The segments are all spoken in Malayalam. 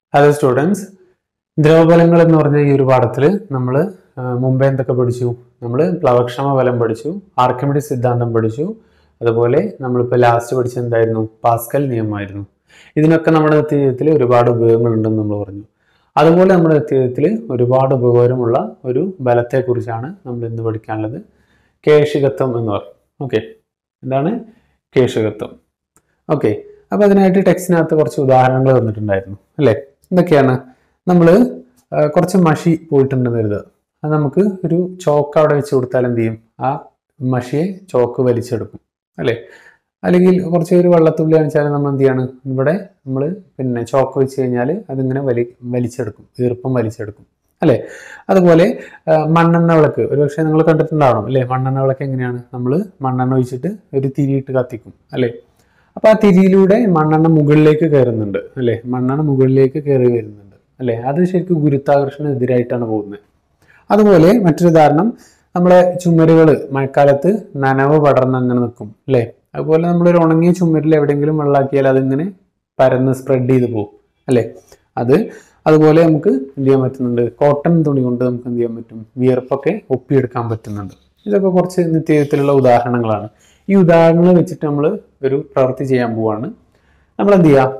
ഹലോ സ്റ്റുഡൻസ് ദ്രവബലങ്ങൾ എന്ന് പറഞ്ഞ ഈ ഒരു പാഠത്തിൽ നമ്മൾ മുമ്പേ എന്തൊക്കെ പഠിച്ചു നമ്മൾ പ്ലവക്ഷമ ബലം പഠിച്ചു ആർക്കിമിഡിസ് സിദ്ധാന്തം പഠിച്ചു അതുപോലെ നമ്മളിപ്പോൾ ലാസ്റ്റ് പഠിച്ചത് എന്തായിരുന്നു പാസ്കൽ നിയമമായിരുന്നു ഇതിനൊക്കെ നമ്മുടെ ജീവിതത്തിൽ ഒരുപാട് ഉപയോഗങ്ങളുണ്ടെന്ന് നമ്മൾ പറഞ്ഞു അതുപോലെ നമ്മുടെ ജീവിതത്തിൽ ഒരുപാട് ഉപകാരമുള്ള ഒരു ബലത്തെക്കുറിച്ചാണ് നമ്മൾ ഇന്ന് പഠിക്കാനുള്ളത് കേശികത്വം എന്ന് പറയും ഓക്കെ എന്താണ് കേശികത്വം ഓക്കെ അപ്പോൾ അതിനായിട്ട് ടെക്സ്റ്റിനകത്ത് കുറച്ച് ഉദാഹരണങ്ങൾ തന്നിട്ടുണ്ടായിരുന്നു അല്ലേ എന്തൊക്കെയാണ് നമ്മൾ കുറച്ച് മഷി പോയിട്ടുണ്ടെന്ന് കരുതുക അത് നമുക്ക് ഒരു ചോക്ക് അവിടെ വെച്ച് കൊടുത്താൽ എന്ത് ചെയ്യും ആ മഷിയെ ചോക്ക് വലിച്ചെടുക്കും അല്ലേ അല്ലെങ്കിൽ കുറച്ച് ഒരു വെള്ളത്തുള്ളി കാണിച്ചാൽ നമ്മൾ എന്ത് ചെയ്യാണ് ഇവിടെ നമ്മൾ പിന്നെ ചോക്ക് വെച്ച് കഴിഞ്ഞാൽ അതിങ്ങനെ വലി വലിച്ചെടുക്കും ഈർപ്പം വലിച്ചെടുക്കും അല്ലേ അതുപോലെ ആ, മണ്ണെണ്ണ വിളക്ക് ഒരുപക്ഷെ നിങ്ങൾ കണ്ടിട്ടുണ്ടാവണം അല്ലേ മണ്ണെണ്ണ വിളക്ക് എങ്ങനെയാണ് നമ്മൾ മണ്ണെണ്ണ ഒഴിച്ചിട്ട് ഒരു തിരിയിട്ട് കത്തിക്കും അല്ലേ അപ്പൊ ആ തിരിയിലൂടെ മണ്ണെണ്ണ മുകളിലേക്ക് കയറുന്നുണ്ട് അല്ലെ മണ്ണെണ്ണ മുകളിലേക്ക് കയറി വരുന്നുണ്ട് അല്ലെ അത് ശരിക്കും ഗുരുത്വാകർഷണം എതിരായിട്ടാണ് പോകുന്നത് അതുപോലെ മറ്റൊരു ഉദാഹരണം നമ്മളെ ചുമരുകൾ മഴക്കാലത്ത് നനവ് പടർന്ന് അങ്ങനെ നിൽക്കും അല്ലേ അതുപോലെ നമ്മളൊരു ഉണങ്ങിയ ചുമരിൽ എവിടെയെങ്കിലും വെള്ളമാക്കിയാൽ അതിങ്ങനെ പരന്ന് സ്പ്രെഡ് ചെയ്ത് പോകും അല്ലേ അത് അതുപോലെ നമുക്ക് എന്ത് ചെയ്യാൻ പറ്റുന്നുണ്ട് കോട്ടൺ തുണി കൊണ്ട് നമുക്ക് എന്ത് ചെയ്യാൻ പറ്റും വിയർപ്പൊക്കെ ഒപ്പിയെടുക്കാൻ പറ്റുന്നുണ്ട് ഇതൊക്കെ കുറച്ച് നിത്യജീവിതത്തിലുള്ള ഉദാഹരണങ്ങളാണ് ഈ ഉദാഹരണങ്ങൾ വെച്ചിട്ട് നമ്മൾ ഒരു പ്രവൃത്തി ചെയ്യാൻ പോവാണ് നമ്മൾ എന്ത് ചെയ്യുക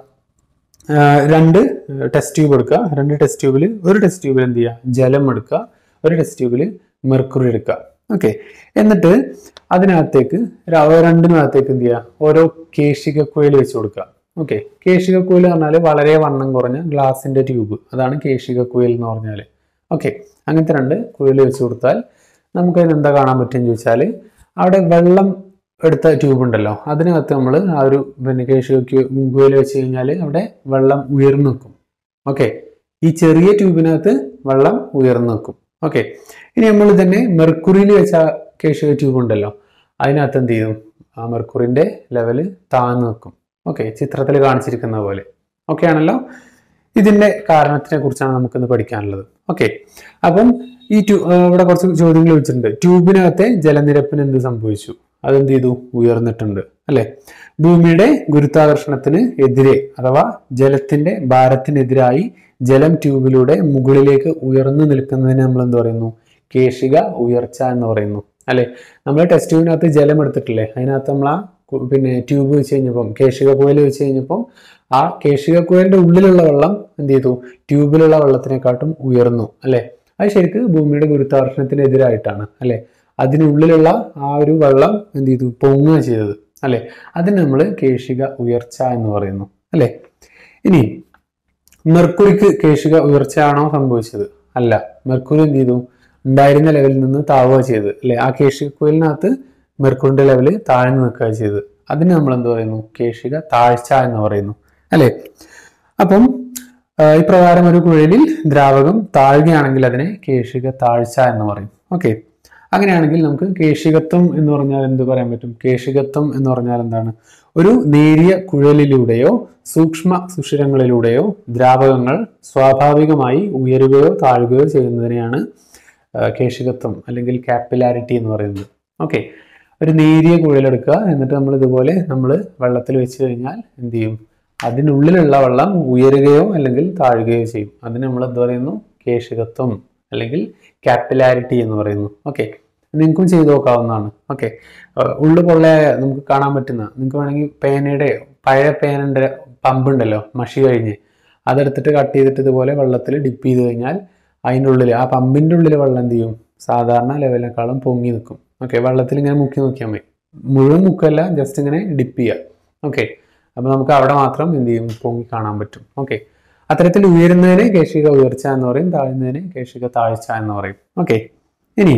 ആഹ് രണ്ട് ടെസ്റ്റ് ട്യൂബ് എടുക്കുക രണ്ട് ടെസ്റ്റ് ട്യൂബിൽ ഒരു ടെസ്റ്റ് ട്യൂബിൽ എന്ത് ചെയ്യുക ജലം എടുക്കുക ഒരു ടെസ്റ്റ് ട്യൂബിൽ മെർക്കുറി എടുക്കുക ഓക്കെ എന്നിട്ട് അതിനകത്തേക്ക് ര- രണ്ടിനകത്തേക്ക് എന്ത് ചെയ്യുക ഓരോ കേശിക കുഴൽ വെച്ച് കൊടുക്കുക ഓക്കെ കേശിക കുഴൽ എന്ന് പറഞ്ഞാൽ വളരെ വണ്ണം കുറഞ്ഞ ഗ്ലാസിന്റെ ട്യൂബ് അതാണ് കേശിക കുഴൽ എന്ന് പറഞ്ഞാൽ ഓക്കെ അങ്ങനത്തെ രണ്ട് കുഴൽ വെച്ച് കൊടുത്താൽ നമുക്ക് അതിന് എന്താ കാണാൻ പറ്റുമെന്ന് ചോദിച്ചാൽ അവിടെ വെള്ളം എടുത്ത ട്യൂബ് ഉണ്ടല്ലോ അതിനകത്ത് നമ്മൾ ആ ഒരു പിന്നെ കേശിക കുഴൽ വെച്ച് കഴിഞ്ഞാൽ അവിടെ വെള്ളം ഉയർന്നു നിൽക്കും ഓക്കെ ഈ ചെറിയ ട്യൂബിനകത്ത് വെള്ളം ഉയർന്നു നിൽക്കും ഓക്കെ ഇനി നമ്മൾ തന്നെ മെർക്കുറിയിൽ വെച്ച കേശിക ട്യൂബ് ഉണ്ടല്ലോ അതിനകത്ത് എന്ത് ചെയ്യും ആ മെർക്കുറിന്റെ ലെവല് താഴ്ന്നു നിൽക്കും ഓക്കെ ചിത്രത്തിൽ കാണിച്ചിരിക്കുന്ന പോലെ ഓക്കെ ആണല്ലോ ഇതിന്റെ കാരണത്തിനെ കുറിച്ചാണ് നമുക്കിന്ന് പഠിക്കാനുള്ളത് ഓക്കെ അപ്പം ഈ ട്യൂ ആ, ഇവിടെ കുറച്ച് ചോദ്യങ്ങൾ വെച്ചിട്ടുണ്ട് ട്യൂബിനകത്തെ ജലനിരപ്പിന് എന്ത് സംഭവിച്ചു അതെന്ത് ചെയ്തു ഉയർന്നിട്ടുണ്ട് അല്ലെ ഭൂമിയുടെ ഗുരുത്വാകർഷണത്തിന് എതിരെ അഥവാ ജലത്തിന്റെ ഭാരത്തിനെതിരായി ജലം ട്യൂബിലൂടെ മുകളിലേക്ക് ഉയർന്നു നിൽക്കുന്നതിന് നമ്മൾ എന്ത് പറയുന്നു കേശിക ഉയർച്ച എന്ന് പറയുന്നു അല്ലെ നമ്മൾ ടെസ്റ്റ് ട്യൂബിനകത്ത് ജലം എടുത്തിട്ടില്ലേ അതിനകത്ത് നമ്മൾ ആ കു- പിന്നെ ട്യൂബ് വെച്ച് കഴിഞ്ഞപ്പം കേശിക കുഴൽ വെച്ച് കഴിഞ്ഞപ്പം ആ കേശിക കുഴലിന്റെ ഉള്ളിലുള്ള വെള്ളം എന്ത് ചെയ്തു ട്യൂബിലുള്ള വെള്ളത്തിനെക്കാട്ടും ഉയർന്നു അല്ലെ അത് ശരിക്ക് ഭൂമിയുടെ ഗുരുത്വാകർഷണത്തിനെതിരായിട്ടാണ് അല്ലെ അതിനുള്ളിലുള്ള ആ ഒരു വെള്ളം എന്ത് ചെയ്തു പൊങ്ങുക ചെയ്തത് അല്ലെ അതിന് നമ്മൾ കേശിക ഉയർച്ച എന്ന് പറയുന്നു അല്ലെ ഇനി മെർക്കുറിക്ക് കേശിക ഉയർച്ചയാണോ സംഭവിച്ചത് അല്ല മെർക്കുറി എന്ത് ചെയ്തു ഉണ്ടായിരുന്ന ലെവലിൽ നിന്ന് താവുക ചെയ്ത് അല്ലെ ആ കേശിക കുഴലിനകത്ത് മെർക്കുറിന്റെ ലെവല് താഴ്ന്നു നിൽക്കുക ചെയ്ത് അതിന് നമ്മൾ എന്ത് പറയുന്നു കേശിക താഴ്ച എന്ന് പറയുന്നു അല്ലെ അപ്പം ആ, ഇപ്രകാരം ഒരു കുഴലിൽ ദ്രാവകം താഴുകയാണെങ്കിൽ അതിനെ കേശിക താഴ്ച എന്ന് പറയും ഓക്കെ അങ്ങനെയാണെങ്കിൽ നമുക്ക് കേശികത്വം എന്ന് പറഞ്ഞാൽ എന്ത് പറയാൻ പറ്റും കേശികത്വം എന്ന് പറഞ്ഞാൽ എന്താണ് ഒരു നേരിയ കുഴലിലൂടെയോ സൂക്ഷ്മ സുഷിരങ്ങളിലൂടെയോ ദ്രാവകങ്ങൾ സ്വാഭാവികമായി ഉയരുകയോ താഴുകയോ ചെയ്യുന്നതിനെയാണ് ആ, കേശികത്വം അല്ലെങ്കിൽ കാപ്പിലാരിറ്റി എന്ന് പറയുന്നത് ഓക്കെ ഒരു നേരിയ കുഴലെടുക്കുക എന്നിട്ട് നമ്മൾ ഇതുപോലെ നമ്മൾ വെള്ളത്തിൽ വെച്ച് കഴിഞ്ഞാൽ എന്ത് ചെയ്യും അതിനുള്ളിലുള്ള വെള്ളം ഉയരുകയോ അല്ലെങ്കിൽ താഴുകയോ ചെയ്യും അതിന് നമ്മൾ എന്ത് പറയുന്നു കേശികത്വം അല്ലെങ്കിൽ കാപ്പിലാരിറ്റി എന്ന് പറയുന്നു ഓക്കെ നിങ്ങൾക്കും ചെയ്തു നോക്കാവുന്നതാണ് ഓക്കെ ഉള്ളു പൊള്ളയായ നമുക്ക് കാണാൻ പറ്റുന്ന നിങ്ങൾക്ക് വേണമെങ്കിൽ പേനയുടെ പഴയ പേനൻ്റെ പമ്പ് ഉണ്ടല്ലോ മഷി കഴിഞ്ഞ് അതെടുത്തിട്ട് കട്ട് ചെയ്തിട്ട് ഇതുപോലെ വെള്ളത്തിൽ ഡിപ്പ് ചെയ്ത് കഴിഞ്ഞാൽ അതിൻ്റെ ഉള്ളിൽ ആ പമ്പിൻ്റെ ഉള്ളിൽ വെള്ളം എന്ത് ചെയ്യും സാധാരണ ലെവലിനേക്കാളും പൊങ്ങി നിൽക്കും ഓക്കെ വെള്ളത്തിൽ ഇങ്ങനെ മുക്കി നോക്കിയാൽ മതി മുഴുവൻ മുക്കല്ല ജസ്റ്റ് ഇങ്ങനെ ഡിപ്പ് ചെയ്യുക ഓക്കെ അപ്പോൾ നമുക്ക് അവിടെ മാത്രം എന്ത് ചെയ്യും പൊങ്ങി കാണാൻ പറ്റും ഓക്കെ അത്തരത്തിൽ ഉയരുന്നതിനെ കേശിക ഉയർച്ച എന്ന് പറയും താഴ്ന്നതിനെ കേശിക താഴ്ച എന്ന് പറയും ഓക്കെ ഇനി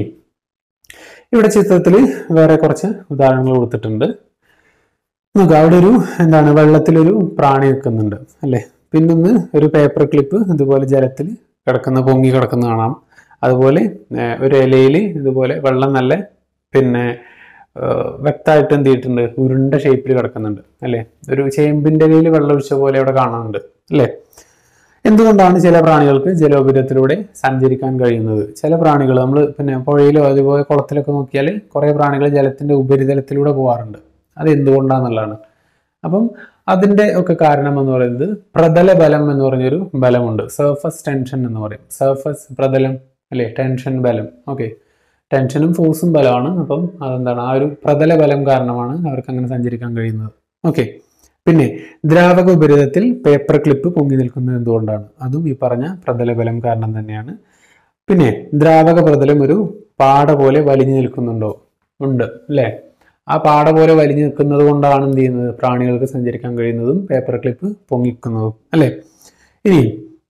ഇവിടെ ചിത്രത്തിൽ വേറെ കുറച്ച് ഉദാഹരണങ്ങൾ കൊടുത്തിട്ടുണ്ട് നോക്കുക അവിടെ ഒരു എന്താണ് വെള്ളത്തിലൊരു പ്രാണി നിൽക്കുന്നുണ്ട് അല്ലേ പിന്നൊന്ന് ഒരു പേപ്പർ ക്ലിപ്പ് ഇതുപോലെ ജലത്തിൽ കിടക്കുന്ന പൊങ്ങി കിടക്കുന്ന കാണാം അതുപോലെ ഏർ, ഒരു ഇലയിൽ ഇതുപോലെ വെള്ളം നല്ല പിന്നെ ഏർ, വ്യക്തമായിട്ട് എന്ത് ചെയ്തിട്ടുണ്ട് ഉരുണ്ട ഷേപ്പിൽ കിടക്കുന്നുണ്ട് അല്ലേ ഒരു ചേമ്പിന്റെ ഇലയിൽ വെള്ളം ഒഴിച്ച പോലെ അവിടെ കാണുന്നുണ്ട് അല്ലേ എന്തുകൊണ്ടാണ് ചില പ്രാണികൾക്ക് ജലോപരിതലത്തിലൂടെ സഞ്ചരിക്കാൻ കഴിയുന്നത് ചില പ്രാണികൾ നമ്മൾ പിന്നെ പുഴയിലോ അതുപോലെ കുളത്തിലൊക്കെ നോക്കിയാൽ കുറേ പ്രാണികൾ ജലത്തിന്റെ ഉപരിതലത്തിലൂടെ പോകാറുണ്ട് അത് എന്തുകൊണ്ടാന്നുള്ളതാണ് അപ്പം അതിന്റെ ഒക്കെ കാരണം എന്ന് പറയുന്നത് പ്രതല ബലം എന്ന് പറഞ്ഞൊരു ബലമുണ്ട് സർഫസ് ടെൻഷൻ എന്ന് പറയും സർഫസ് പ്രതലം അല്ലെ ടെൻഷൻ ബലം ഓക്കെ ടെൻഷനും ഫോഴ്സും ബലമാണ് അപ്പം അതെന്താണ് ആ ഒരു പ്രതല ബലം കാരണമാണ് അവർക്ക് അങ്ങനെ സഞ്ചരിക്കാൻ കഴിയുന്നത് ഓക്കെ പിന്നെ ദ്രാവക ഉപരിതലത്തിൽ പേപ്പർ ക്ലിപ്പ് പൊങ്ങി നിൽക്കുന്നത് എന്തുകൊണ്ടാണ് അതും ഈ പറഞ്ഞ പ്രതല ബലം കാരണം തന്നെയാണ് പിന്നെ ദ്രാവക പ്രതലം ഒരു പാട പോലെ വലിഞ്ഞു നിൽക്കുന്നുണ്ടോ ഉണ്ട് അല്ലേ ആ പാട പോലെ വലിഞ്ഞു നിൽക്കുന്നത് കൊണ്ടാണ് എന്ത് ചെയ്യുന്നത് പ്രാണികൾക്ക് സഞ്ചരിക്കാൻ കഴിയുന്നതും പേപ്പർ ക്ലിപ്പ് പൊങ്ങിക്കുന്നതും അല്ലേ ഇനി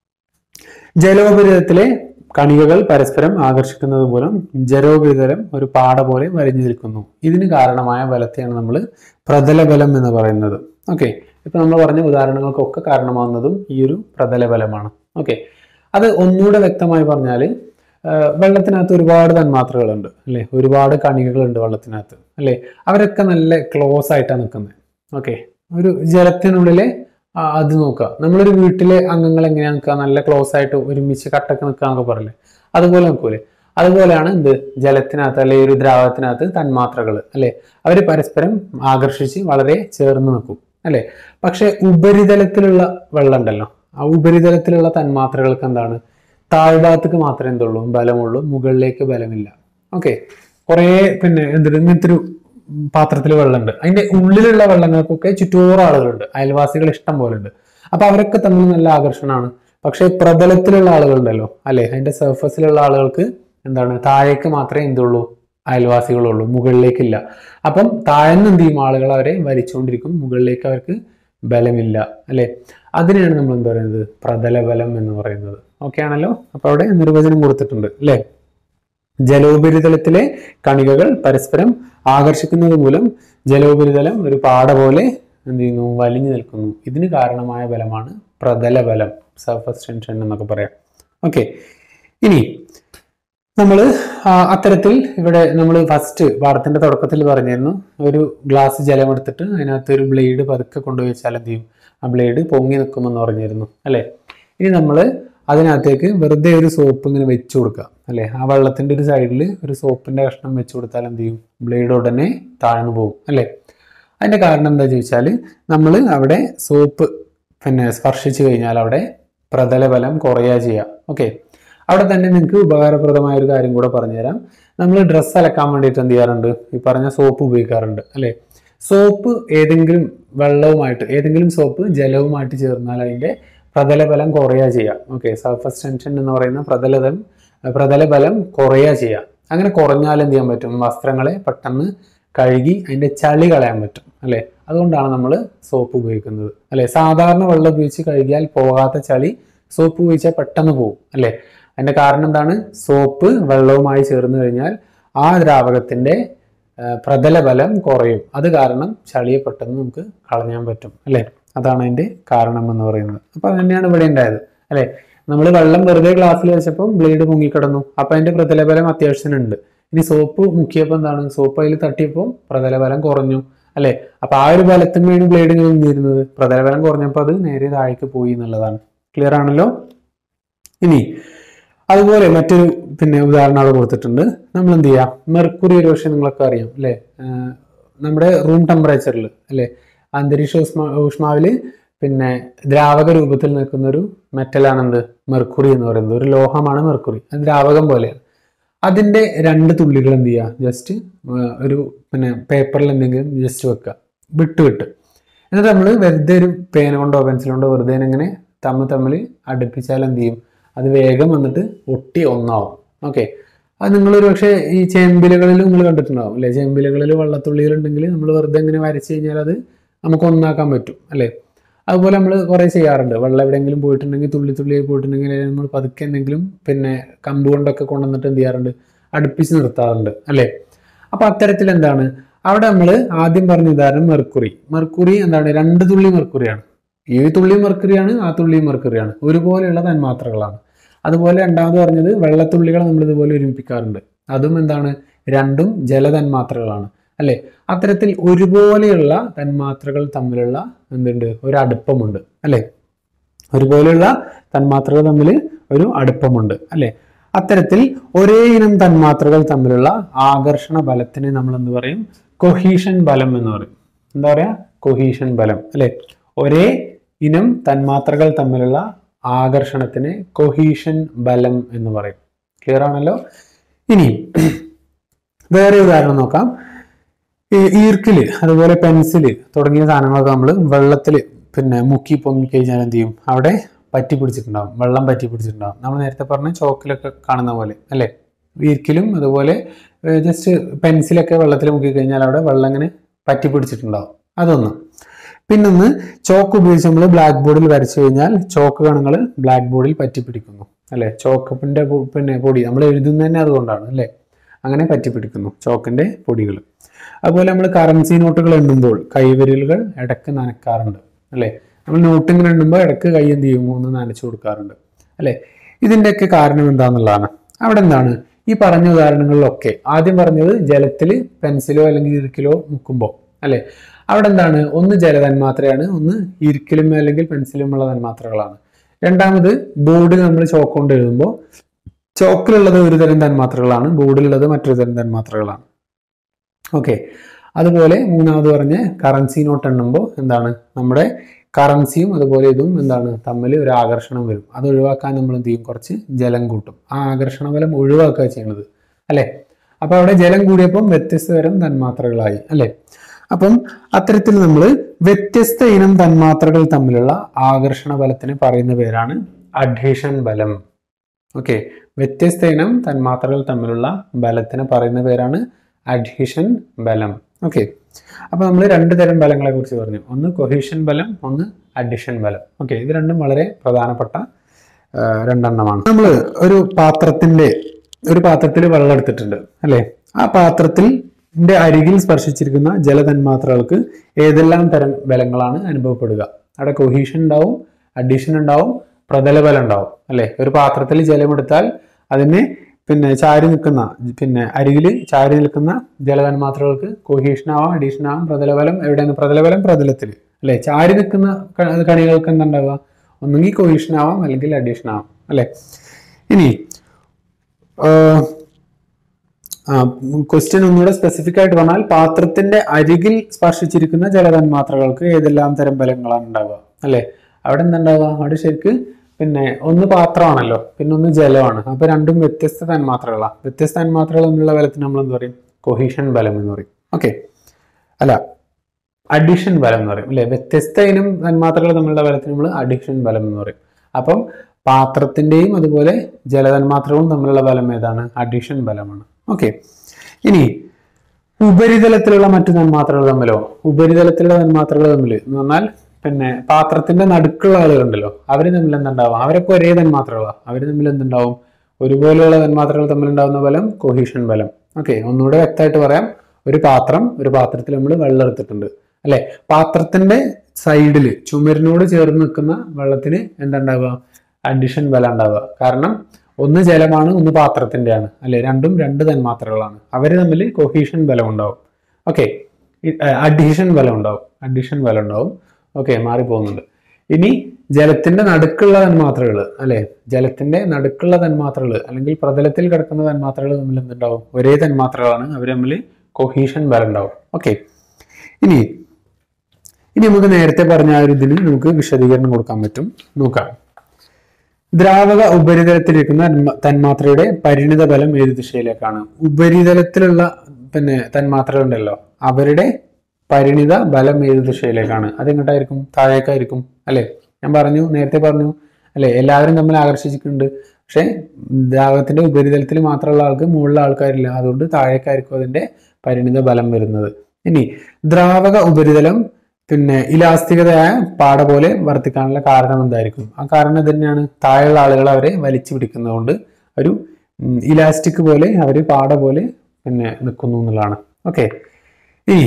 ജലോപരിതലത്തിലെ കണികകൾ പരസ്പരം ആകർഷിക്കുന്നത് മൂലം ജലോപരിതലം ഒരു പാട പോലെ വലിഞ്ഞു നിൽക്കുന്നു ഇതിന് കാരണമായ ബലത്തെയാണ് നമ്മൾ പ്രതല ബലം എന്ന് പറയുന്നത് ഓക്കെ ഇപ്പൊ നമ്മൾ പറഞ്ഞ ഉദാഹരണങ്ങൾക്കൊക്കെ കാരണമാകുന്നതും ഈ ഒരു പ്രതല ബലമാണ് ഓക്കെ അത് ഒന്നുകൂടെ വ്യക്തമായി പറഞ്ഞാൽ വെള്ളത്തിനകത്ത് ഒരുപാട് തന്മാത്രകളുണ്ട് അല്ലേ ഒരുപാട് കണികകളുണ്ട് വെള്ളത്തിനകത്ത് അല്ലേ അവരൊക്കെ നല്ല ക്ലോസ് ആയിട്ടാണ് നിൽക്കുന്നത് ഓക്കെ ഒരു ജലത്തിനുള്ളിലെ ആ, അത് നോക്കുക നമ്മളൊരു വീട്ടിലെ അംഗങ്ങൾ എങ്ങനെയാ നിൽക്കുക നല്ല ക്ലോസ് ആയിട്ട് ഒരുമിച്ച് കട്ടൊക്കെ നിൽക്കുക എന്നൊക്കെ പറയില്ലേ അതുപോലെ നിൽക്കൂലേ അതുപോലെയാണ് എന്ത് ജലത്തിനകത്ത് അല്ലെങ്കിൽ ഒരു ദ്രാവകത്തിനകത്ത് തന്മാത്രകൾ അല്ലെ അവർ പരസ്പരം ആകർഷിച്ച് വളരെ ചേർന്ന് നിൽക്കും അല്ലെ പക്ഷെ ഉപരിതലത്തിലുള്ള വെള്ളം ഉണ്ടല്ലോ ആ ഉപരിതലത്തിലുള്ള തന്മാത്രകൾക്ക് എന്താണ് താഴ്ഭാഗത്തേക്ക് മാത്രമേ എന്തുള്ളൂ ബലമുള്ളൂ മുകളിലേക്ക് ബലമില്ല ഓക്കെ കുറേ പിന്നെ എന്തൊരു ഇങ്ങനത്തെ ഒരു പാത്രത്തിൽ വെള്ളമുണ്ട് അതിന്റെ ഉള്ളിലുള്ള വെള്ളങ്ങൾക്കൊക്കെ ചുറ്റോറ ആളുകളുണ്ട് അയൽവാസികൾ ഇഷ്ടം പോലെ ഉണ്ട് അപ്പൊ അവരൊക്കെ തമ്മിൽ നല്ല ആകർഷണമാണ് പക്ഷെ പ്രതലത്തിലുള്ള ആളുകളുണ്ടല്ലോ അല്ലെ അതിന്റെ സർഫസിലുള്ള ആളുകൾക്ക് എന്താണ് താഴേക്ക് മാത്രമേ എന്തുള്ളൂ അയൽവാസികളുള്ളൂ മുകളിലേക്കില്ല അപ്പം താഴ്ന്ന് എന്ത് ചെയ്യും ആളുകൾ അവരെ വലിച്ചുകൊണ്ടിരിക്കും മുകളിലേക്ക് അവർക്ക് ബലമില്ല അല്ലെ അതിനെയാണ് നമ്മൾ എന്താ പറയുന്നത് പ്രതല ബലം എന്ന് പറയുന്നത് ഓക്കെ ആണല്ലോ അപ്പൊ അവിടെ നിർവചനം കൊടുത്തിട്ടുണ്ട് അല്ലെ ജലോപരിതലത്തിലെ കണികകൾ പരസ്പരം ആകർഷിക്കുന്നത് മൂലം ജലോപരിതലം ഒരു പാട പോലെ എന്ത് ചെയ്യുന്നു വലിഞ്ഞു നിൽക്കുന്നു ഇതിന് കാരണമായ ബലമാണ് പ്രതല ബലം സർഫസ് ടെൻഷൻ എന്നൊക്കെ പറയാം ഓക്കെ ഇനി നമ്മൾ അത്തരത്തിൽ ഇവിടെ നമ്മൾ ഫസ്റ്റ് പാഠത്തിന്റെ തുടക്കത്തിൽ പറഞ്ഞിരുന്നു ഒരു ഗ്ലാസ് ജലം എടുത്തിട്ട് അതിനകത്ത് ഒരു ബ്ലേഡ് പതുക്കെ കൊണ്ടുപോയി വെച്ചാൽ എന്ത് ചെയ്യും ആ ബ്ലേഡ് പൊങ്ങി നിൽക്കുമെന്ന് പറഞ്ഞിരുന്നു അല്ലെ ഇനി നമ്മൾ അതിനകത്തേക്ക് വെറുതെ ഒരു സോപ്പ് ഇങ്ങനെ വെച്ചു കൊടുക്കുക അല്ലെ ആ വെള്ളത്തിന്റെ ഒരു സൈഡിൽ ഒരു സോപ്പിന്റെ കഷ്ണം വെച്ചു കൊടുത്താൽ എന്ത് ചെയ്യും ബ്ലേഡ് ഉടനെ താഴ്ന്നു പോകും അല്ലെ അതിന്റെ കാരണം എന്താ ചോദിച്ചാൽ നമ്മൾ അവിടെ സോപ്പ് പിന്നെ സ്പർശിച്ചു കഴിഞ്ഞാൽ അവിടെ പ്രതലബലം കുറയുക ചെയ്യുക ഓക്കെ അവിടെ തന്നെ നിങ്ങൾക്ക് ഉപകാരപ്രദമായ ഒരു കാര്യം കൂടെ പറഞ്ഞുതരാം നമ്മൾ ഡ്രസ്സ് അലക്കാൻ വേണ്ടിയിട്ട് എന്ത് ചെയ്യാറുണ്ട് ഈ പറഞ്ഞ സോപ്പ് ഉപയോഗിക്കാറുണ്ട് അല്ലെ സോപ്പ് ഏതെങ്കിലും വെള്ളവുമായിട്ട് ഏതെങ്കിലും സോപ്പ് ജലവുമായിട്ട് ചേർന്നാൽ അതിന്റെ പ്രതലബലം കുറയുക ചെയ്യുക ഓക്കെ സർഫസ് ടെൻഷൻ എന്ന് പറയുന്ന പ്രതലബലം പ്രതലബലം കുറയുക ചെയ്യുക അങ്ങനെ കുറഞ്ഞാൽ എന്ത് ചെയ്യാൻ പറ്റും വസ്ത്രങ്ങളെ പെട്ടെന്ന് കഴുകി അതിന്റെ ചളി കളയാൻ പറ്റും അല്ലെ അതുകൊണ്ടാണ് നമ്മൾ സോപ്പ് ഉപയോഗിക്കുന്നത് അല്ലെ സാധാരണ വെള്ളം ഉപയോഗിച്ച് കഴുകിയാൽ പോകാത്ത ചളി സോപ്പ് ഉപയോഗിച്ചാൽ പെട്ടെന്ന് പോകും അല്ലെ അതിന്റെ കാരണം എന്താണ് സോപ്പ് വെള്ളവുമായി ചേർന്ന് കഴിഞ്ഞാൽ ആ ദ്രാവകത്തിന്റെ ആ, പ്രതലബലം കുറയും അത് കാരണം ചളിയെ പെട്ടെന്ന് നമുക്ക് കളഞ്ഞാൻ പറ്റും അല്ലെ അതാണ് അതിന്റെ കാരണം എന്ന് പറയുന്നത് അപ്പൊ അത് തന്നെയാണ് ഇവിടെ ഉണ്ടായത് അല്ലെ നമ്മൾ വെള്ളം വെറുതെ ഗ്ലാസ്സിൽ വെച്ചപ്പോൾ ബ്ലേഡ് പൊങ്ങിക്കിടന്നു അപ്പൊ അതിന്റെ പ്രതലബലം അത്യാവശ്യത്തിനുണ്ട് ഇനി സോപ്പ് മുക്കിയപ്പോൾ എന്താണ് സോപ്പ് അതിൽ തട്ടിയപ്പോൾ പ്രതലബലം കുറഞ്ഞു അല്ലെ അപ്പൊ ആ ഒരു ബലത്തിന്മേണ് ബ്ലേഡ് ഇങ്ങനെ നിന്നിരുന്നത് പ്രതലബലം കുറഞ്ഞപ്പോൾ അത് നേരെ താഴേക്ക് പോയി എന്നുള്ളതാണ് ക്ലിയർ ആണല്ലോ ഇനി അതുപോലെ മറ്റൊരു പിന്നെ ഉദാഹരണം അവിടെ കൊടുത്തിട്ടുണ്ട് നമ്മൾ എന്ത് ചെയ്യാം മെർക്കുറി ഒരു പക്ഷേ നിങ്ങളൊക്കെ അറിയാം അല്ലേ ആഹ് നമ്മുടെ റൂം ടെമ്പറേച്ചറിൽ അല്ലേ അന്തരീക്ഷ ഊഷ്മ ഊഷ്മാവില് പിന്നെ ദ്രാവക രൂപത്തിൽ നിൽക്കുന്ന ഒരു മെറ്റലാണ് എന്ത് മെർക്കുറി എന്ന് പറയുന്നത് ഒരു ലോഹമാണ് മെർക്കുറി അത് ദ്രാവകം പോലെയാണ് അതിന്റെ രണ്ട് തുള്ളികൾ എന്ത് ചെയ്യുക ജസ്റ്റ് ഒരു പിന്നെ പേപ്പറിൽ എന്തെങ്കിലും ജസ്റ്റ് വെക്കുക വിട്ട് വിട്ട് എന്നിട്ട് നമ്മൾ വെറുതെ ഒരു പേന കൊണ്ടോ പെൻസിൽ കൊണ്ടോ വെറുതെ ഇങ്ങനെ തമ്മിൽ തമ്മിൽ അടുപ്പിച്ചാൽ എന്ത് ചെയ്യും അത് വേഗം വന്നിട്ട് ഒട്ടി ഒന്നാവും ഓക്കെ അത് നിങ്ങളൊരു പക്ഷേ ഈ ചേമ്പിലകളിൽ നിങ്ങൾ കണ്ടിട്ടുണ്ടാവും അല്ലെ ചേമ്പിലകളിൽ വള്ളത്തുള്ളികൾ ഉണ്ടെങ്കിൽ നമ്മൾ വെറുതെ ഇങ്ങനെ വരച്ച് കഴിഞ്ഞാൽ അത് നമുക്ക് ഒന്നാക്കാൻ പറ്റും അല്ലേ അതുപോലെ നമ്മൾ കുറേ ചെയ്യാറുണ്ട് വെള്ളം എവിടെയെങ്കിലും പോയിട്ടുണ്ടെങ്കിൽ തുള്ളി തുള്ളിയായി പോയിട്ടുണ്ടെങ്കിൽ നമ്മൾ പതുക്കെ എന്തെങ്കിലും പിന്നെ കമ്പ് കൊണ്ടൊക്കെ കൊണ്ടുവന്നിട്ട് എന്ത് ചെയ്യാറുണ്ട് അടുപ്പിച്ച് നിർത്താറുണ്ട് അല്ലേ അപ്പൊ അത്തരത്തിൽ എന്താണ് അവിടെ നമ്മൾ ആദ്യം പറഞ്ഞ ഉദാഹരണം മെർക്കുറി മെർക്കുറി എന്താണ് രണ്ട് തുള്ളി മെർക്കുറിയാണ് ഈ തുള്ളി മെർക്കുറിയാണ് ആ തുള്ളി മെർക്കുറിയാണ് ഒരുപോലെയുള്ള തന്മാത്രകളാണ് അതുപോലെ രണ്ടാമത് പറഞ്ഞത് വെള്ളത്തുള്ളികൾ നമ്മൾ ഇതുപോലെ ഒരുമിപ്പിക്കാറുണ്ട് അതും എന്താണ് രണ്ടും ജലതന്മാത്രകളാണ് അല്ലെ അത്തരത്തിൽ ഒരുപോലെയുള്ള തന്മാത്രകൾ തമ്മിലുള്ള എന്തുണ്ട് ഒരു അടുപ്പമുണ്ട് അല്ലെ ഒരുപോലെയുള്ള തന്മാത്രകൾ തമ്മിൽ ഒരു അടുപ്പമുണ്ട് അല്ലെ അത്തരത്തിൽ ഒരേ ഇനം തന്മാത്രകൾ തമ്മിലുള്ള ആകർഷണ ബലത്തിനെ നമ്മൾ എന്ത് പറയും കൊഹീഷൻ ബലം എന്ന് പറയും എന്താ പറയാ കൊഹീഷൻ ബലം അല്ലെ ഒരേ ഇനം തന്മാത്രകൾ തമ്മിലുള്ള ആകർഷണത്തിന് കൊഹീഷൻ ബലം എന്ന് പറയും ക്ലിയർ ആണല്ലോ ഇനി വേറെ ഉദാഹരണം നോക്കാം ഈ ഈർക്കില് അതുപോലെ പെൻസില് തുടങ്ങിയ സാധനങ്ങളൊക്കെ നമ്മൾ വെള്ളത്തിൽ പിന്നെ മുക്കി പൊങ്ങി കഴിഞ്ഞാൽ എന്ത് ചെയ്യും അവിടെ പറ്റി പിടിച്ചിട്ടുണ്ടാവും വെള്ളം പറ്റി പിടിച്ചിട്ടുണ്ടാവും നമ്മൾ നേരത്തെ പറഞ്ഞ ചോക്കിലൊക്കെ കാണുന്ന പോലെ അല്ലേ ഈർക്കിലും അതുപോലെ ജസ്റ്റ് പെൻസിലൊക്കെ വെള്ളത്തിൽ മുക്കി കഴിഞ്ഞാൽ അവിടെ വെള്ളം ഇങ്ങനെ പറ്റി പിടിച്ചിട്ടുണ്ടാവും അതൊന്ന് പിന്നൊന്ന് ചോക്ക് ഉപയോഗിച്ച് നമ്മൾ ബ്ലാക്ക് ബോർഡിൽ വരച്ചു കഴിഞ്ഞാൽ ചോക്ക് കണങ്ങൾ ബ്ലാക്ക് ബോർഡിൽ പറ്റി പിടിക്കുന്നു അല്ലെ ചോക്കപ്പിന്റെ പൊ- പിന്നെ പൊടി നമ്മൾ എഴുതുന്നത് തന്നെ അതുകൊണ്ടാണ് അല്ലേ അങ്ങനെ പറ്റി പിടിക്കുന്നു ചോക്കിന്റെ പൊടികൾ അതുപോലെ നമ്മൾ കറൻസി നോട്ടുകൾ എണ്ണുമ്പോൾ കൈവിരലുകൾ ഇടക്ക് നനക്കാറുണ്ട് അല്ലേ നമ്മൾ നോട്ട് ഇങ്ങനെ എണ്ണുമ്പോൾ ഇടക്ക് കൈ എന്ത് ചെയ്യും ഒന്ന് നനച്ചു കൊടുക്കാറുണ്ട് അല്ലേ ഇതിൻ്റെയൊക്കെ കാരണം എന്താണെന്നുള്ളതാണ് അവിടെ എന്താണ് ഈ പറഞ്ഞ ഉദാഹരണങ്ങളിലൊക്കെ ആദ്യം പറഞ്ഞത് ജലത്തിൽ പെൻസിലോ അല്ലെങ്കിൽ ഇറുക്കിലോ മുക്കുമ്പോൾ അല്ലേ അവിടെ എന്താണ് ഒന്ന് ജലതന്മാത്രയാണ് ഒന്ന് ഇരിക്കലും അല്ലെങ്കിൽ പെൻസിലും ഉള്ള തന്മാത്രകളാണ് രണ്ടാമത് ബോർഡിൽ നമ്മൾ ചോക്ക് കൊണ്ട് എഴുതുമ്പോൾ ചോക്കിലുള്ളത് ഒരു തരം തന്മാത്രകളാണ് ബോർഡിലുള്ളത് മറ്റൊരു തരം തന്മാത്രകളാണ് ഓക്കെ അതുപോലെ മൂന്നാമത് പറഞ്ഞ കറൻസി നോട്ട് എണ്ണുമ്പോൾ എന്താണ് നമ്മുടെ കറൻസിയും അതുപോലെ ഇതും എന്താണ് തമ്മിൽ ഒരു ആകർഷണം വരും അത് ഒഴിവാക്കാൻ നമ്മൾ എന്ത് ചെയ്യും കുറച്ച് ജലം കൂട്ടും ആ ആകർഷണ ബലം ഒഴിവാക്കുക ചെയ്യുന്നത് അല്ലേ അപ്പൊ അവിടെ ജലം കൂടിയപ്പം വ്യത്യസ്ത തരം തന്മാത്രകളായി അല്ലേ അപ്പം അത്തരത്തിൽ നമ്മൾ വ്യത്യസ്ത ഇനം തന്മാത്രകൾ തമ്മിലുള്ള ആകർഷണ ബലത്തിന് പറയുന്ന പേരാണ് അഡ്ഹീഷൻ ബലം ഓക്കെ വ്യത്യസ്ത ഇനം തന്മാത്രകൾ തമ്മിലുള്ള ബലത്തിന് പറയുന്ന പേരാണ് അഡ്ഹീഷൻ ബലം ഓക്കെ അപ്പൊ നമ്മൾ രണ്ട് തരം ബലങ്ങളെ കുറിച്ച് പറഞ്ഞു ഒന്ന് കൊഹീഷൻ ബലം ഒന്ന് അഡിഷൻ ബലം ഓക്കെ ഇത് രണ്ടും വളരെ പ്രധാനപ്പെട്ട ആ, രണ്ടെണ്ണമാണ് നമ്മൾ ഒരു പാത്രത്തിന്റെ ഒരു പാത്രത്തിൽ വെള്ളം എടുത്തിട്ടുണ്ട് അല്ലെ ആ പാത്രത്തിന്റെ അരികിൽ സ്പർശിച്ചിരിക്കുന്ന ജലതന്മാത്രകൾക്ക് ഏതെല്ലാം തരം ബലങ്ങളാണ് അനുഭവപ്പെടുക അവിടെ കൊഹീഷൻ ഉണ്ടാവും അഡീഷൻ ഉണ്ടാവും പ്രതലബലം ഉണ്ടാവും അല്ലെ ഒരു പാത്രത്തിൽ ജലമെടുത്താൽ അതിനെ പിന്നെ ചാരി നിൽക്കുന്ന പിന്നെ അരികിൽ ചാരി നിൽക്കുന്ന ജലതന്മാത്രകൾക്ക് കൊഹീഷൻ ആവാം അഡീഷൻ ആവാം പ്രതലബലം എവിടെയാണ് പ്രതലബലം പ്രതലത്തിൽ അല്ലെ ചാരി നിൽക്കുന്ന ക- കണികൾക്ക് എന്തുണ്ടാവുക ഒന്നുകിൽ കൊഹീഷൻ ആവാം അല്ലെങ്കിൽ അഡീഷൻ ആവാം അല്ലെ ഇനി ക്വസ്റ്റ്യൻ ഒന്നുകൂടെ സ്പെസിഫിക് ആയിട്ട് പറഞ്ഞാൽ പാത്രത്തിന്റെ അരികിൽ സ്പർശിച്ചിരിക്കുന്ന ജലതന്മാത്രകൾക്ക് ഏതെല്ലാം തരം ബലങ്ങളാണ് ഉണ്ടാവുക അല്ലെ അവിടെ എന്തുണ്ടാവുക അവിടെ ശരിക്ക് പിന്നെ ഒന്ന് പാത്രമാണല്ലോ പിന്നെ ഒന്ന് ജലമാണ് അപ്പൊ രണ്ടും വ്യത്യസ്ത തന്മാത്രകളാണ് വ്യത്യസ്ത തന്മാത്രകൾ തമ്മിലുള്ള ബലത്തിന് നമ്മൾ എന്ത് പറയും കൊഹീഷൻ ബലം എന്ന് പറയും ഓക്കെ അല്ല അഡിഷൻ ബലം എന്ന് പറയും അല്ലെ വ്യത്യസ്ത ഇനം തന്മാത്രകൾ തമ്മിലുള്ള ബലത്തിന് നമ്മൾ അഡിഷൻ ബലം എന്ന് പറയും അപ്പം പാത്രത്തിന്റെയും അതുപോലെ ജലതന്മാത്രകളും തമ്മിലുള്ള ബലം ഏതാണ് അഡിഷൻ ബലമാണ് ഓക്കെ ഇനി ഉപരിതലത്തിലുള്ള മറ്റു തന്മാത്രകൾ തമ്മിലോ ഉപരിതലത്തിലുള്ള തന്മാത്രകൾ തമ്മിൽ എന്ന് പറഞ്ഞാൽ പിന്നെ പാത്രത്തിന്റെ നടുക്കുള്ള ആളുകളുണ്ടല്ലോ അവർ തമ്മിൽ എന്തുണ്ടാവും അവരൊക്കെ ഒരേ തന്മാത്രകളാണ് അവർ തമ്മിൽ എന്തുണ്ടാവും ഒരുപോലെയുള്ള തന്മാത്രകൾ തമ്മിൽ ഉണ്ടാവുന്ന ബലം കൊഹീഷൻ ബലം ഓക്കെ ഒന്നുകൂടെ വ്യക്തമായിട്ട് പറയാം ഒരു പാത്രം ഒരു പാത്രത്തിൽ നമ്മൾ വെള്ളം എടുത്തിട്ടുണ്ട് അല്ലെ പാത്രത്തിന്റെ സൈഡിൽ ചുമരിനോട് ചേർന്ന് നിൽക്കുന്ന വെള്ളത്തിന് എന്തുണ്ടാവുക അഡിഷൻ ബലം ഉണ്ടാവുക കാരണം ഒന്ന് ജലമാണ് ഒന്ന് പാത്രത്തിന്റെയാണ് അല്ലെ രണ്ടും രണ്ട് തന്മാത്രകളാണ് അവർ തമ്മിൽ കൊഹീഷൻ ബലം ഉണ്ടാവും ഓക്കെ അഡീഷൻ ബലം ഉണ്ടാവും അഡീഷൻ ബലം ഉണ്ടാവും ഓക്കെ മാറിപ്പോകുന്നുണ്ട് ഇനി ജലത്തിന്റെ നടുക്കുള്ള തന്മാത്രകൾ അല്ലെ ജലത്തിന്റെ നടുക്കുള്ള തന്മാത്രകൾ അല്ലെങ്കിൽ പ്രതലത്തിൽ കിടക്കുന്ന തന്മാത്രകൾ തമ്മിൽ എന്തുണ്ടാവും ഒരേ തന്മാത്രകളാണ് അവർ തമ്മിൽ കൊഹീഷൻ ബലം ഉണ്ടാവും ഓക്കെ ഇനി ഇനി നമുക്ക് നേരത്തെ പറഞ്ഞ ആ ഒരു ഇതിന് നമുക്ക് വിശദീകരണം കൊടുക്കാൻ പറ്റും നോക്കാം ദ്രാവക ഉപരിതലത്തിലിരിക്കുന്ന തന്മ- തന്മാത്രയുടെ പരിണിത ബലം ഏത് ദിശയിലേക്കാണ് ഉപരിതലത്തിലുള്ള പിന്നെ തന്മാത്രകൾ ഉണ്ടല്ലോ അവരുടെ പരിണിത ബലം ഏത് ദിശയിലേക്കാണ് അത് എങ്ങോട്ടായിരിക്കും താഴേക്കായിരിക്കും അല്ലെ ഞാൻ പറഞ്ഞു നേരത്തെ പറഞ്ഞു അല്ലെ എല്ലാവരും തമ്മിൽ ആകർഷിച്ചിട്ടുണ്ട് പക്ഷെ ദ്രാവകത്തിന്റെ ഉപരിതലത്തിൽ മാത്രമുള്ള ആൾക്ക് മുകളിലെ ആൾക്കാരില്ല അതുകൊണ്ട് താഴേക്കായിരിക്കും അതിന്റെ പരിണിത ബലം വരുന്നത് ഇനി ദ്രാവക ഉപരിതലം പിന്നെ ഇലാസ്തികതയായ പാട പോലെ വർത്തിക്കാനുള്ള കാരണം എന്തായിരിക്കും ആ കാരണം ഇത് തന്നെയാണ് താഴെയുള്ള ആളുകൾ അവരെ വലിച്ചു പിടിക്കുന്നതുകൊണ്ട് ഒരു ഇലാസ്റ്റിക് പോലെ അവർ പാട പോലെ പിന്നെ നിൽക്കുന്നു എന്നുള്ളതാണ് ഓക്കെ ഇനി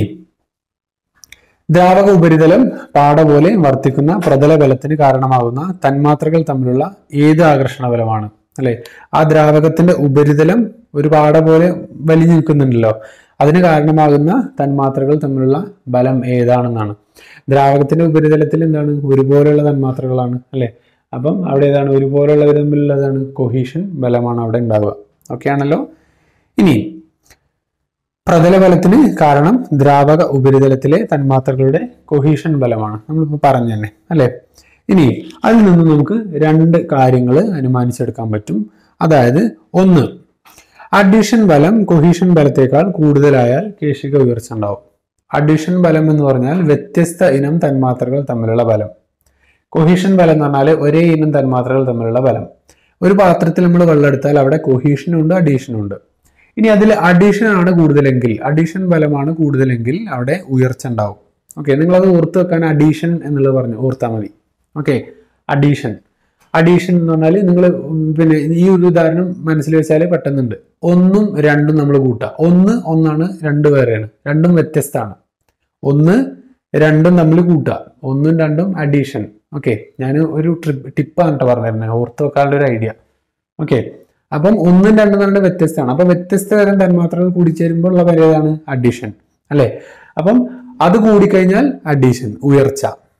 ദ്രാവക ഉപരിതലം പാട പോലെ വർത്തിക്കുന്ന പ്രതല ബലത്തിന് കാരണമാകുന്ന തന്മാത്രകൾ തമ്മിലുള്ള ഏത് ആകർഷണ ബലമാണ് അല്ലെ ആ ദ്രാവകത്തിന്റെ ഉപരിതലം ഒരു പാട പോലെ വലിഞ്ഞു നിൽക്കുന്നുണ്ടല്ലോ അതിന് കാരണമാകുന്ന തന്മാത്രകൾ തമ്മിലുള്ള ബലം ഏതാണെന്നാണ് ദ്രാവകത്തിന്റെ ഉപരിതലത്തിൽ എന്താണ് ഒരുപോലെയുള്ള തന്മാത്രകളാണ് അല്ലെ അപ്പം അവിടെ ഏതാണ് ഒരുപോലെയുള്ളവർ തമ്മിലുള്ളതാണ് കൊഹീഷൻ ബലമാണ് അവിടെ ഉണ്ടാവുക ഓക്കെ ആണല്ലോ ഇനി പ്രതലബലത്തിന് കാരണം ദ്രാവക ഉപരിതലത്തിലെ തന്മാത്രകളുടെ കൊഹീഷൻ ബലമാണ് നമ്മളിപ്പോൾ പറഞ്ഞു തന്നെ അല്ലേ ഇനി അതിൽ നിന്ന് നമുക്ക് രണ്ട് കാര്യങ്ങൾ അനുമാനിച്ചെടുക്കാൻ പറ്റും അതായത് ഒന്ന് അഡീഷൻ ബലം കൊഹീഷൻ ബലത്തേക്കാൾ കൂടുതലായാൽ കേശിക ഉയർച്ച ഉണ്ടാവും അഡീഷൻ ബലം എന്ന് പറഞ്ഞാൽ വ്യത്യസ്ത ഇനം തന്മാത്രകൾ തമ്മിലുള്ള ബലം കൊഹീഷൻ ബലം എന്ന് പറഞ്ഞാൽ ഒരേ ഇനം തന്മാത്രകൾ തമ്മിലുള്ള ബലം ഒരു പാത്രത്തിൽ നമ്മൾ വെള്ളം എടുത്താൽ അവിടെ കൊഹീഷനും ഉണ്ട് അഡീഷനും ഉണ്ട് ഇനി അതിൽ അഡീഷൻ ആണ് കൂടുതലെങ്കിൽ അഡീഷൻ ബലമാണ് കൂടുതലെങ്കിൽ അവിടെ ഉയർച്ച ഉണ്ടാവും ഓക്കെ നിങ്ങളത് ഓർത്ത് വെക്കാൻ അഡീഷൻ എന്നുള്ളത് പറഞ്ഞു ഓർത്താൽ മതി ഓക്കെ അഡീഷൻ അഡീഷൻ എന്ന് പറഞ്ഞാൽ നിങ്ങൾ പിന്നെ ഈ ഒരു ഉദാഹരണം മനസ്സിൽ വെച്ചാൽ പെട്ടെന്നുണ്ട് ഒന്നും രണ്ടും നമ്മൾ കൂട്ടുക ഒന്ന് ഒന്നാണ് രണ്ട് വേറെയാണ് രണ്ടും വ്യത്യസ്തമാണ് ഒന്ന് രണ്ടും തമ്മിൽ കൂട്ടുക ഒന്നും രണ്ടും അഡീഷൻ ഓക്കെ ഞാൻ ഒരു ട്രിപ്പ് ടിപ്പാണ് കേട്ടോ പറഞ്ഞിരുന്നത് ഓർത്ത് വെക്കാനുള്ള ഒരു ഐഡിയ ഓക്കെ അപ്പം ഒന്നും രണ്ടും തമ്മിൽ വ്യത്യസ്തമാണ് അപ്പം വ്യത്യസ്ത തരം തന്മാത്രകൾ കൂടിച്ചേരുമ്പോൾ ഉള്ള പേരാണ് അഡീഷൻ അല്ലേ അപ്പം അത് കൂടിക്കഴിഞ്ഞാൽ അഡീഷൻ ഉയർച്ച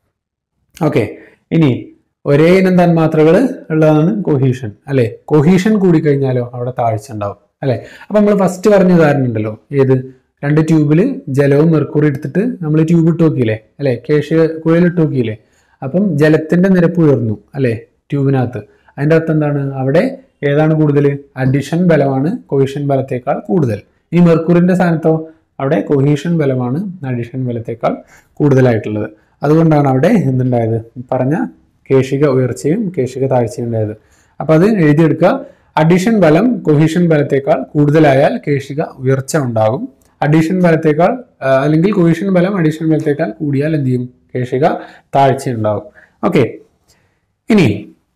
ഓക്കെ ഇനി ഒരേ ഇനം തന്മാത്രകൾ ഉള്ളതാണ് കൊഹീഷൻ അല്ലെ കൊഹീഷൻ കൂടിക്കഴിഞ്ഞാലോ അവിടെ താഴ്ച ഉണ്ടാവും അല്ലെ അപ്പൊ നമ്മൾ ഫസ്റ്റ് പറഞ്ഞ ഉദാഹരണം ഉണ്ടല്ലോ ഏത് രണ്ട് ട്യൂബിൽ ജലവും മെർക്കുറി എടുത്തിട്ട് നമ്മൾ ട്യൂബ് ഇട്ട് നോക്കിയില്ലേ അല്ലെ കേശ കുഴലിട്ട് നോക്കിയില്ലേ അപ്പം ജലത്തിന്റെ നിരപ്പ് ഉയർന്നു അല്ലെ ട്യൂബിനകത്ത് അതിന്റെ അർത്ഥം എന്താണ് അവിടെ ഏതാണ് കൂടുതൽ അഡിഷൻ ബലമാണ് കൊഹീഷൻ ബലത്തേക്കാൾ കൂടുതൽ ഈ മെർക്കുറിന്റെ സ്ഥാനത്തോ അവിടെ കൊഹീഷൻ ബലമാണ് അഡിഷൻ ബലത്തേക്കാൾ കൂടുതലായിട്ടുള്ളത് അതുകൊണ്ടാണ് അവിടെ എന്തുണ്ടായത് പറഞ്ഞ കേശിക ഉയർച്ചയും കേശിക താഴ്ചയും ഉണ്ടായത് അപ്പൊ അത് എഴുതിയെടുക്കുക അഡീഷൻ ബലം കൊഹീഷൻ ബലത്തേക്കാൾ കൂടുതലായാൽ കേശിക ഉയർച്ച ഉണ്ടാകും അഡീഷൻ ബലത്തേക്കാൾ ആ, അല്ലെങ്കിൽ കൊഹീഷൻ ബലം അഡീഷൻ ബലത്തേക്കാൾ കൂടിയാൽ എന്ത് ചെയ്യും കേശിക താഴ്ച ഉണ്ടാകും ഓക്കെ ഇനി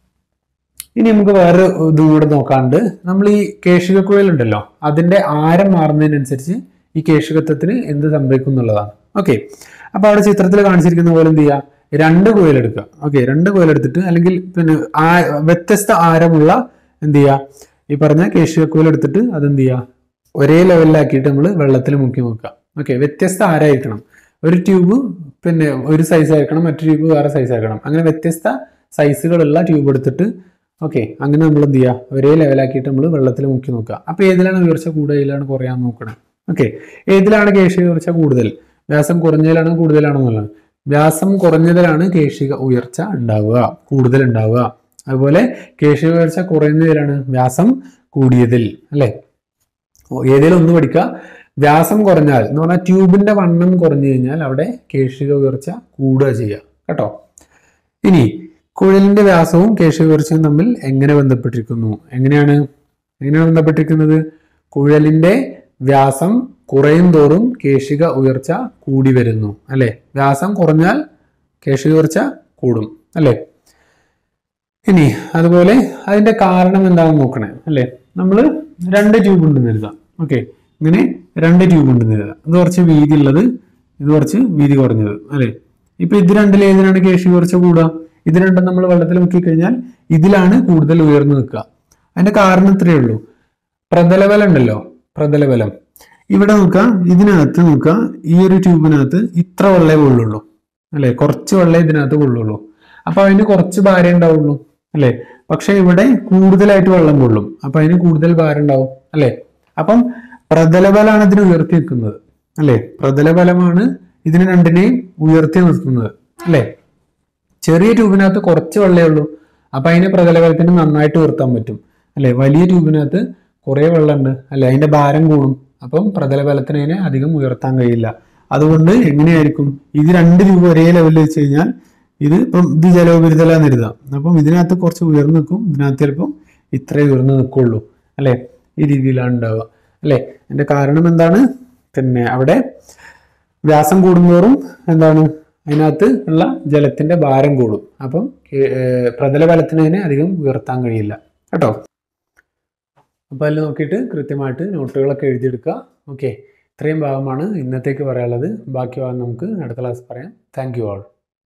ഇനി നമുക്ക് വേറെ ഇത് കൂടെ നോക്കാണ്ട് നമ്മൾ ഈ കേശിക കുഴലുണ്ടല്ലോ അതിന്റെ ആരം മാറുന്നതിനനുസരിച്ച് ഈ കേശികത്വത്തിന് എന്ത് സംഭവിക്കും എന്നുള്ളതാണ് ഓക്കെ അപ്പൊ അവിടെ ചിത്രത്തിൽ കാണിച്ചിരിക്കുന്ന പോലെ എന്ത് ചെയ്യുക രണ്ട് കുഴലെടുക്കുക ഓക്കെ രണ്ട് കുഴലെടുത്തിട്ട് അല്ലെങ്കിൽ പിന്നെ ആ വ്യത്യസ്ത ആരമുള്ള എന്ത് ചെയ്യുക ഈ പറഞ്ഞ കേശിക കുഴലെടുത്തിട്ട് അത് എന്ത് ചെയ്യുക ഒരേ ലെവലിലാക്കിയിട്ട് നമ്മൾ വെള്ളത്തിൽ മുക്കി നോക്കുക ഓക്കെ വ്യത്യസ്ത ആരായിരിക്കണം ഒരു ട്യൂബ് പിന്നെ ഒരു സൈസ് ആയിരിക്കണം മറ്റു ട്യൂബ് വേറെ സൈസ് ആയിരിക്കണം അങ്ങനെ വ്യത്യസ്ത സൈസുകളുള്ള ട്യൂബ് എടുത്തിട്ട് ഓക്കെ അങ്ങനെ നമ്മൾ എന്ത് ചെയ്യുക ഒരേ ലെവലാക്കിയിട്ട് നമ്മൾ വെള്ളത്തിൽ മുക്കി നോക്കുക അപ്പോൾ ഏതിലാണ് ഉയർച്ച കൂടുതൽ ഏതിലാണ് കുറയാൻ നോക്കണം ഓക്കെ ഏതിലാണ് കേശിക ഉയർച്ച കൂടുതൽ വ്യാസം കുറഞ്ഞതിലാണ് കൂടുതലാണെന്നുള്ളത് വ്യാസം കുറഞ്ഞതിലാണ് കേശിക ഉയർച്ച ഉണ്ടാവുക കൂടുതൽ ഉണ്ടാവുക അതുപോലെ കേശിക ഉയർച്ച കുറയുന്നതിലാണ് വ്യാസം കൂടിയതിൽ അല്ലേ ഓ, ഏതേലും ഒന്ന് പഠിക്കുക വ്യാസം കുറഞ്ഞാൽ എന്ന് പറഞ്ഞാൽ ട്യൂബിന്റെ വണ്ണം കുറഞ്ഞു കഴിഞ്ഞാൽ അവിടെ കേശിക ഉയർച്ച കൂടുക ചെയ്യുക കേട്ടോ ഇനി കുഴലിന്റെ വ്യാസവും കേശിക ഉയർച്ചയും തമ്മിൽ എങ്ങനെ ബന്ധപ്പെട്ടിരിക്കുന്നു എങ്ങനെയാണ് എങ്ങനെയാണ് ബന്ധപ്പെട്ടിരിക്കുന്നത് കുഴലിന്റെ വ്യാസം കുറയും തോറും കേശിക ഉയർച്ച കൂടി വരുന്നു അല്ലെ വ്യാസം കുറഞ്ഞാൽ കേശിക ഉയർച്ച കൂടും അല്ലെ ഇനി അതുപോലെ അതിന്റെ കാരണം എന്താണെന്ന് നോക്കണേ അല്ലെ നമ്മൾ രണ്ട് ട്യൂബ് ഉണ്ടെന്ന് എഴുതാം ഓക്കെ ഇങ്ങനെ രണ്ട് ട്യൂബ് ഉണ്ടെന്ന് എഴുതാം ഇത് കുറച്ച് വീതി ഉള്ളത് ഇത് കുറച്ച് വീതി കുറഞ്ഞത് അല്ലെ ഇപ്പൊ ഇത് രണ്ടിൽ ഏതിനാണ് കേശി കുറച്ച് കൂടുക ഇത് രണ്ടും നമ്മൾ വെള്ളത്തിൽ മുക്കി കഴിഞ്ഞാൽ ഇതിലാണ് കൂടുതൽ ഉയർന്നു നിൽക്കുക അതിന്റെ കാരണം ഇത്രയേ ഉള്ളൂ പ്രതലബലം ഉണ്ടല്ലോ പ്രതലബലം ഇവിടെ നോക്കുക ഇതിനകത്ത് നോക്കുക ഈ ഒരു ട്യൂബിനകത്ത് ഇത്ര വെള്ളേ കൊള്ളുള്ളൂ അല്ലെ കുറച്ച് വെള്ളേ ഇതിനകത്ത് കൊള്ളുള്ളൂ അപ്പൊ അതിന് കുറച്ച് ഭാരം ഉണ്ടാവുള്ളൂ അല്ലെ പക്ഷെ ഇവിടെ കൂടുതലായിട്ട് വെള്ളം കൊള്ളും അപ്പൊ അതിന് കൂടുതൽ ഭാരം ഉണ്ടാവും അല്ലെ അപ്പം പ്രതലബലമാണ് ഇതിനെ ഉയർത്തി നിൽക്കുന്നത് അല്ലെ പ്രതലബലമാണ് ഇതിനെ രണ്ടിനെയും ഉയർത്തി നിർത്തുന്നത് അല്ലെ ചെറിയ ട്യൂബിനകത്ത് കുറച്ച് വെള്ളമേ ഉള്ളൂ അപ്പൊ അതിനെ പ്രതലബലത്തിന് നന്നായിട്ട് ഉയർത്താൻ പറ്റും അല്ലെ വലിയ ട്യൂബിനകത്ത് കുറെ വെള്ളമുണ്ട് അല്ലെ അതിന്റെ ഭാരം കൂടും അപ്പം പ്രതലബലത്തിന് അതിനെ അധികം ഉയർത്താൻ കഴിയില്ല അതുകൊണ്ട് എങ്ങനെയായിരിക്കും ഇത് രണ്ട് ട്യൂബ് ഒരേ ലെവലിൽ വെച്ച് കഴിഞ്ഞാൽ ഇത് ഇപ്പം ഇത് ജലോപരിതലാന്ന് എഴുതാം അപ്പം ഇതിനകത്ത് കുറച്ച് ഉയർന്നു നിൽക്കും ഇതിനകത്ത് ചിലപ്പം ഇത്രേ ഉയർന്നു നിൽക്കുള്ളൂ അല്ലെ ഈ രീതിയിലാണ് ഉണ്ടാവുക അല്ലെ അതിന്റെ കാരണം എന്താണ് പിന്നെ അവിടെ വ്യാസം കൂടുന്തോറും എന്താണ് അതിനകത്ത് ഉള്ള ജലത്തിന്റെ ഭാരം കൂടും അപ്പം ഏർ പ്രതലബലത്തിന് അതിനെ അധികം ഉയർത്താൻ കഴിയില്ല കേട്ടോ അപ്പോൾ അതിൽ നോക്കിയിട്ട് കൃത്യമായിട്ട് നോട്ടുകളൊക്കെ എഴുതിയെടുക്കുക ഓക്കെ ഇത്രയും ഭാഗമാണ് ഇന്നത്തേക്ക് പറയാനുള്ളത് ബാക്കി ഭാഗം നമുക്ക് അടുത്ത ക്ലാസ് പറയാം താങ്ക് യു ആൾ